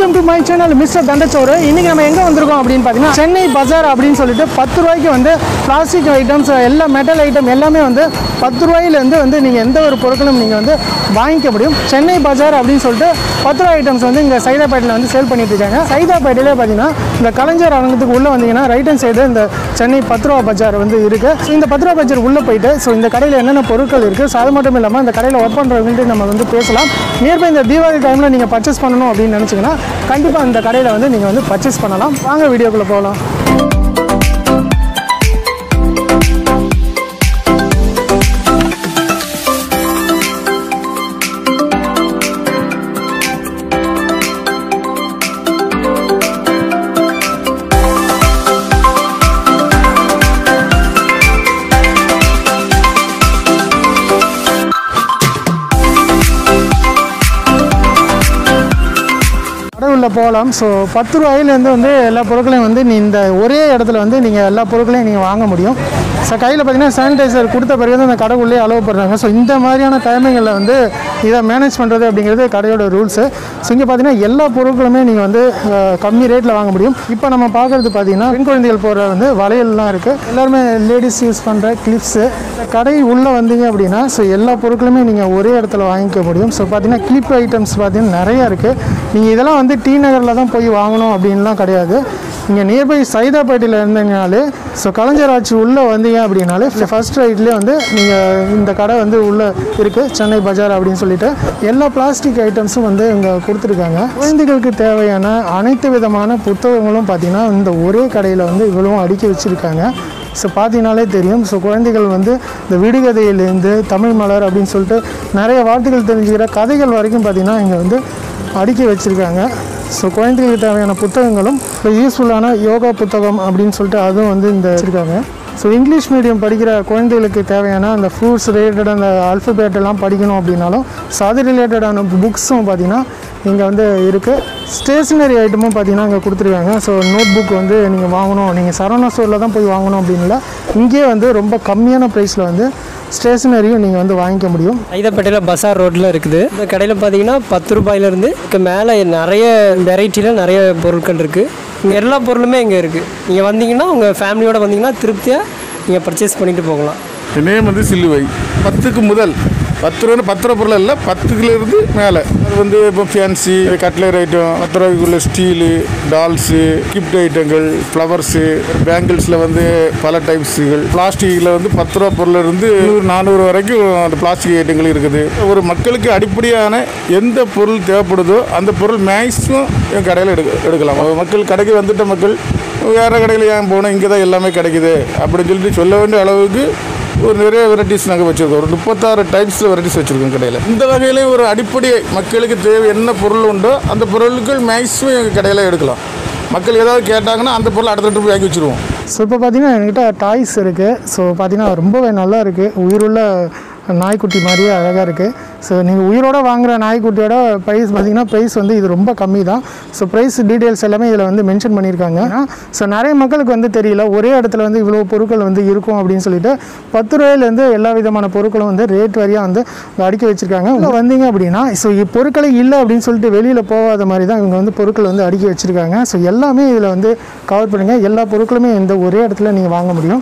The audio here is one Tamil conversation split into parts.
welcome to my channel mister தண்டச்சோறு இன்னைக்கு நம்ம எங்கே வந்திருக்கோம் அப்படின்னு பார்த்தீங்கன்னா சென்னை பஜார் அப்படின்னு சொல்லிட்டு பத்து ரூபாய்க்கு வந்து பிளாஸ்டிக் ஐட்டம்ஸ் எல்லா மெட்டல் ஐட்டம் எல்லாமே வந்து பத்து ரூபாயிலேருந்து வந்து நீங்கள் எந்த ஒரு பொருட்களும் நீங்கள் வந்து வாங்கிக்க முடியும் சென்னை பஜார் அப்படின்னு சொல்லிட்டு பத்து ரூபாய் ஐட்டம்ஸ் வந்து இங்கே சைதாப்பேட்டையில் வந்து சேல் பண்ணிட்டு இருக்காங்க சைதாப்பேட்டையிலே பார்த்தீங்கன்னா இந்த கலைஞர் அரங்கத்துக்கு உள்ளே வந்தீங்கன்னா ரைட் ஹேண்ட் சைடு இந்த சென்னை பத்து ரூபா பஜார் வந்து இருக்குது ஸோ இந்த பத்து ரூபா பஜார் உள்ளே போயிட்டு ஸோ இந்த கடையில் என்னென்ன பொருட்கள் இருக்குது ஸோ அது மட்டும் இல்லாமல் இந்த கடையில் ஒர்க் பண்ணுறவங்கள்ட்ட நம்ம வந்து பேசலாம் நியர்பை இந்த தீபாவளி டைமில் நீங்கள் பர்ச்சேஸ் பண்ணணும் அப்படின்னு நினச்சிங்கன்னா கண்டிப்பாக இந்த கடையில் வந்து நீங்கள் வந்து பர்ச்சேஸ் பண்ணலாம் வாங்க வீடியோக்குள்ளே போகலாம் கடவுளில் போகலாம் ஸோ பத்து ரூபாயிலேருந்து வந்து எல்லா பொருட்களையும் வந்து நீ இந்த ஒரே இடத்துல வந்து நீங்கள் எல்லா பொருட்களையும் நீங்கள் வாங்க முடியும் ஸோ கையில் பார்த்தீங்கன்னா சானிடைசர் கொடுத்த பிறகு தான் அந்த கடைக்குள்ளேயே அலோவ் பண்ணுறாங்க ஸோ இந்த மாதிரியான டைமிங்கில் வந்து இதை மேனேஜ் பண்ணுறது அப்படிங்கிறது கடையோட ரூல்ஸு ஸோ இங்கே பார்த்தீங்கன்னா எல்லா பொருட்களுமே நீங்கள் வந்து அஹ், கம்மி ரேட்டில் வாங்க முடியும் இப்போ நம்ம பார்க்குறது பார்த்தீங்கன்னா பெண் குழந்தைகள் போடுற வந்து வளையல்லாம் இருக்குது எல்லாருமே லேடிஸ் யூஸ் பண்ணுற கிளிப்ஸு கடை உள்ளே வந்தீங்க அப்படின்னா ஸோ எல்லா பொருட்களுமே நீங்கள் ஒரே இடத்துல வாங்கிக்க முடியும் ஸோ பார்த்தீங்கன்னா கிளிப் ஐட்டம்ஸ் பார்த்தீங்கன்னா நிறைய இருக்குது நீங்கள் இதெல்லாம் வந்து டி நகரில் தான் போய் வாங்கணும் அப்படின்லாம் கிடையாது இங்கே நியர்பை சைதாப்பேட்டையில் இருந்தீங்கனாலே ஸோ கலைஞர் ஆட்சி உள்ளே வந்தீங்க அப்படின்னாலே ஃபர்ஸ்ட் ரைட்லேயே வந்து நீங்கள் இந்த கடை வந்து உள்ளே இருக்குது சென்னை பஜார் அப்படின்னு சொல்லிட்டு எல்லா பிளாஸ்டிக் ஐட்டம்ஸும் வந்து இங்கே கொடுத்துருக்காங்க குழந்தைகளுக்கு தேவையான அனைத்து விதமான புத்தகங்களும் பார்த்தீங்கன்னா இந்த ஒரே கடையில் வந்து இவ்வளவும் அடுக்கி வச்சுருக்காங்க ஸோ பார்த்தீங்கனாலே தெரியும் ஸோ குழந்தைகள் வந்து இந்த விடுகதையிலேருந்து தமிழ் மலர் அப்படின்னு சொல்லிட்டு நிறைய வார்த்தைகள் தெரிஞ்சுக்கிற கதைகள் வரைக்கும் பார்த்தீங்கன்னா இங்கே வந்து அடுக்கி வச்சுருக்காங்க ஸோ குழந்தைகளுக்கு தேவையான புத்தகங்களும் இப்போ யூஸ்ஃபுல்லான யோகா புத்தகம் அப்படின்னு சொல்லிட்டு அதுவும் வந்து இந்த வச்சுருக்காங்க ஸோ இங்கிலீஷ் மீடியம் படிக்கிற குழந்தைகளுக்கு தேவையான அந்த ஃப்ரூட்ஸ் ரிலேட்டட் அந்த alphabet எல்லாம் படிக்கணும் அப்படின்னாலும் ஸோ அது ரிலேட்டடான புக்ஸும் பார்த்தீங்கன்னா இங்கே வந்து இருக்குது ஸ்டேஷ்னரி ஐட்டமும் பார்த்தீங்கன்னா இங்கே கொடுத்துருக்காங்க ஸோ நோட் புக் வந்து நீங்கள் வாங்கணும் நீங்கள் சரவணா ஸ்டோரில் தான் போய் வாங்கணும் அப்படின்ல இங்கேயே வந்து ரொம்ப கம்மியான ப்ரைஸில் வந்து ஸ்டேஷ்னரியும் நீங்கள் வந்து வாங்கிக்க முடியும் ஐதப்பேட்டையில் பஸார் ரோட்டில் இருக்குது இந்த கடையில் பார்த்தீங்கன்னா பத்து ரூபாயிலேருந்து இதுக்கு மேலே நிறைய வெரைட்டியில் நிறைய பொருட்கள் இருக்குது இங்கே எல்லா பொருளுமே இங்கே இருக்குது நீங்கள் வந்தீங்கன்னா உங்கள் ஃபேமிலியோடு வந்தீங்கன்னா திருப்தியாக நீங்கள் பர்ச்சேஸ் பண்ணிட்டு போகலாம் என் நேம் வந்து சிலுவை பத்துக்கு முதல் பத்து ரூபா பத்து ரூபா பொருள் இல்லை பத்துக்குலேருந்து மேலே அது வந்து இப்போ ஃபேன்சி கட்லர் ஐட்டம் பத்து ரூபாய்க்குள்ள ஸ்டீலு டால்ஸு கிஃப்ட் ஐட்டங்கள் ஃப்ளவர்ஸு பேங்கிள்ஸில் வந்து பல டைப்ஸுகள் பிளாஸ்டிக்கில் வந்து பத்து ரூபா பொருள் இருந்து நூறு நானூறு வரைக்கும் அந்த பிளாஸ்டிக் ஐட்டங்கள் இருக்குது ஒரு மக்களுக்கு அடிப்படையான எந்த பொருள் தேவைப்படுதோ அந்த பொருள் மேக்ஸிமம் என் கடையில் எடுக்க எடுக்கலாம் மக்கள் கடைக்கு வந்துட்ட மக்கள் வேறு கடையில் ஏன் போகணும் இங்கே தான் எல்லாமே கிடைக்குது அப்படின்னு சொல்லிட்டு சொல்ல வேண்டிய அளவுக்கு ஒரு நிறைய வெரைட்டிஸ் நாங்கள் வச்சுருக்கோம் ஒரு முப்பத்தாறு டைப்ஸில் வெரைட்டிஸ் வச்சுருக்கோம் கடையில் இந்த வகையிலையும் ஒரு அடிப்படை மக்களுக்கு தேவை என்ன பொருள் உண்டோ அந்த பொருட்கள் மேக்ஸிமம் எங்கள் கடையில் எடுக்கலாம் மக்கள் ஏதாவது கேட்டாங்கன்னா அந்த பொருள் அடுத்த ட்ரிப் வாங்கி வச்சுருவோம் ஸோ இப்போ பார்த்தீங்கன்னா என்கிட்ட டாய்ஸ் இருக்குது ஸோ பார்த்தீங்கன்னா ரொம்பவே நல்லா இருக்குது உயிருள்ள நாய்க்குட்டி மாதிரியே அழகாக இருக்குது ஸோ நீங்கள் உயிரோட வாங்குற நாய்க்குட்டியோட ப்ரைஸ் பார்த்தீங்கன்னா ப்ரைஸ் வந்து இது ரொம்ப கம்மி தான் ஸோ ப்ரைஸ் டீட்டெயில்ஸ் எல்லாமே இதில் வந்து மென்ஷன் பண்ணியிருக்காங்க ஸோ நிறைய மக்களுக்கு வந்து தெரியல ஒரே இடத்துல வந்து இவ்வளோ பொருட்கள் வந்து இருக்கும் அப்படின்னு சொல்லிட்டு பத்து ரூபாயிலேருந்து எல்லா விதமான பொருட்களும் வந்து ரேட் வரியாக வந்து அடுக்கி வச்சுருக்காங்க இங்கே வந்தீங்க அப்படின்னா ஸோ பொருட்களே இல்லை அப்படின்னு சொல்லிட்டு வெளியில் போகாத மாதிரி தான் இவங்க வந்து பொருட்கள் வந்து அடுக்கி வச்சுருக்காங்க ஸோ எல்லாமே இதில் வந்து கவர் பண்ணுங்கள் எல்லா பொருட்களுமே இந்த ஒரே இடத்துல நீங்கள் வாங்க முடியும்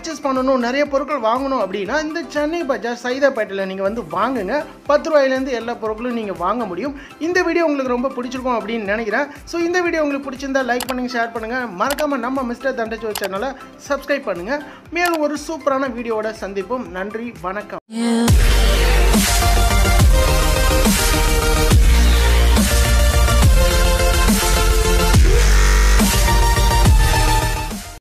பர்ச்சேஸ் பண்ணணும் நிறைய பொருட்கள் வாங்கணும் அப்படின்னா இந்த சென்னை பஜார் சைதாப்பேட்டையில் நீங்கள் வந்து வாங்குங்க பத்து ரூபாயிலேருந்து எல்லா பொருட்களும் நீங்கள் வாங்க முடியும் இந்த வீடியோ உங்களுக்கு ரொம்ப பிடிச்சிருக்கும் அப்படின்னு நினைக்கிறேன் ஸோ இந்த வீடியோ உங்களுக்கு பிடிச்சிருந்தா லைக் பண்ணுங்க ஷேர் பண்ணுங்கள் மறக்காமல் நம்ம மிஸ்டர் தண்டச்சோ சேனலை சப்ஸ்கிரைப் பண்ணுங்கள் மேலும் ஒரு சூப்பரான வீடியோவோட சந்திப்போம் நன்றி வணக்கம் You